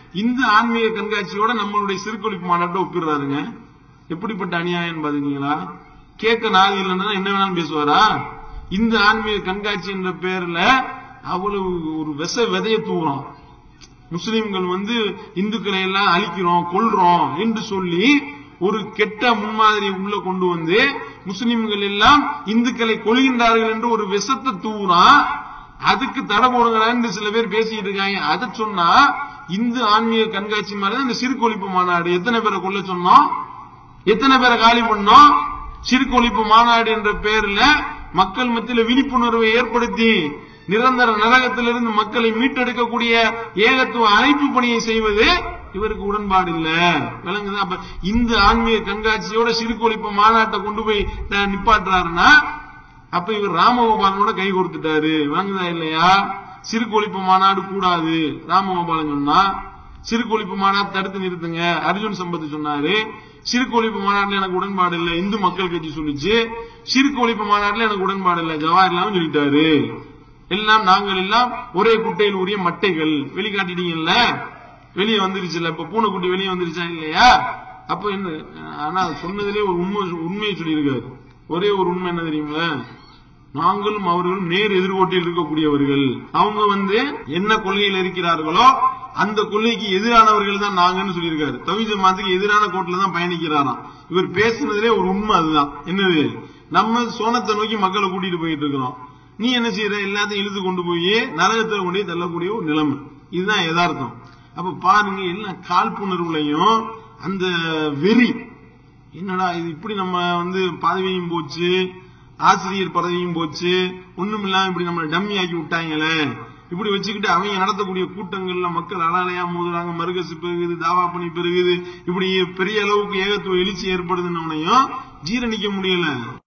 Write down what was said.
இந்த ஆன்மீக கண்காட்சியோட நம்மளுடைய சிறுகொழிப்பு மாநாட்டை ஒப்பிடுறாருங்க எப்படிப்பட்ட அநியாயம் பாத்தீங்களா கேட்க நாள் இல்லைன்னா என்ன வேணாலும் பேசுவாரா இந்த ஆன்மீக கண்காட்சி என்ற பேர்ல அவ்வளவு ஒரு விச விதைய தூவுறோம் முஸ்லிம்கள் வந்து இந்துக்களை எல்லாம் அழிக்கிறோம் கொல்றோம் என்று சொல்லி ஒரு கெட்ட முன்மாதிரி உள்ள கொண்டு வந்து முஸ்லிம்கள் எல்லாம் இந்துக்களை கொல்கின்றார்கள் என்று ஒரு விஷத்தை தூவுறான் அதுக்கு தடை போடுங்களான்னு சில பேர் பேசிட்டு இருக்காங்க அதை சொன்னா இந்து ஆன்மீக கண்காட்சி மாதிரி தான் இந்த சிறுகொழிப்பு மாநாடு எத்தனை பேரை கொல்ல சொன்னோம் எத்தனை பேரை காலி பண்ணோம் சிறுகொழிப்பு மாநாடு என்ற பெயர்ல மக்கள் மத்தியில விழிப்புணர்வை ஏற்படுத்தி நிரந்தர நரகத்திலிருந்து மக்களை மீட்டெடுக்கக்கூடிய ஏகத்துவ அழைப்பு பணியை செய்வது இவருக்கு உடன்பாடு இல்ல விளங்குதா அப்ப இந்த ஆன்மீக கண்காட்சியோட சிறுகொழிப்பு மாநாட்டை கொண்டு போய் அஹ், நிப்பாட்டுறாருன்னா அப்ப இவர் ராமகோபாலனோட கை கொடுத்துட்டாரு விளங்குதா இல்லையா சிறுகொழிப்பு மாநாடு கூடாது ராமகோபாலன் சொன்னா சிறுகொழிப்பு மாநாடு தடுத்து நிறுத்துங்க அர்ஜுன் சம்பத் சொன்னாரு சிறுகொழிப்பு மாநாட்டுல எனக்கு உடன்பாடு இல்ல இந்து மக்கள் கட்சி சொல்லிச்சு சிறுகொழிப்பு மாநாட்டுல எனக்கு உடன்பாடு இல்ல ஜவாஹர்லாலும் சொல்லிட்டாரு எல்லாம் நாங்கள் எல்லாம் ஒரே குட்டையில் உரிய மட்டைகள் வெளிக்காட்டிட்டீங்கல்ல வெளியே வந்துருச்சுல்ல இப்ப பூனைக்குட்டி வெளியே வந்துருச்சா இல்லையா அப்ப என்ன ஆனா சொன்னதிலே ஒரு உண்மை உண்மையை சொல்லியிருக்காரு ஒரே ஒரு உண்மை என்ன தெரியுங்களா நாங்களும் அவர்களும் நேர் எதிர்கோட்டில் இருக்கக்கூடியவர்கள் அவங்க வந்து என்ன கொள்கையில் இருக்கிறார்களோ அந்த கொள்கைக்கு எதிரானவர்கள் தான் நாங்கன்னு சொல்லியிருக்காரு தவிஜ மாத்துக்கு எதிரான கோட்டில தான் பயணிக்கிறாராம் இவர் பேசுனதுலே ஒரு உண்மை அதுதான் என்னது நம்ம சோனத்தை நோக்கி மக்களை கூட்டிட்டு போயிட்டு இருக்கிறோம் நீ என்ன செய்யற எல்லாத்தையும் இழுத்து கொண்டு போய் நரகத்துல கொண்டு போய் தள்ளக்கூடிய ஒரு நிலைமை இதுதான் யதார்த்தம் அப்ப பாருங்க எல்லாம் காழ்ப்புணர்வுலையும் அந்த வெறி என்னடா இது இப்படி நம்ம வந்து பதவியும் போச்சு ஆசிரியர் பதவியும் போச்சு ஒண்ணும் இல்லாம இப்படி நம்மளை டம்மி ஆக்கி விட்டாங்களே இப்படி வச்சுக்கிட்டு அவங்க நடத்தக்கூடிய கூட்டங்கள்ல மக்கள் அலாலையா மோதுறாங்க மருகசு பெருகுது தாவா பண்ணி பெருகுது இப்படி பெரிய அளவுக்கு ஏகத்துவ எழுச்சி ஏற்படுதுன்னு ஜீரணிக்க முடியல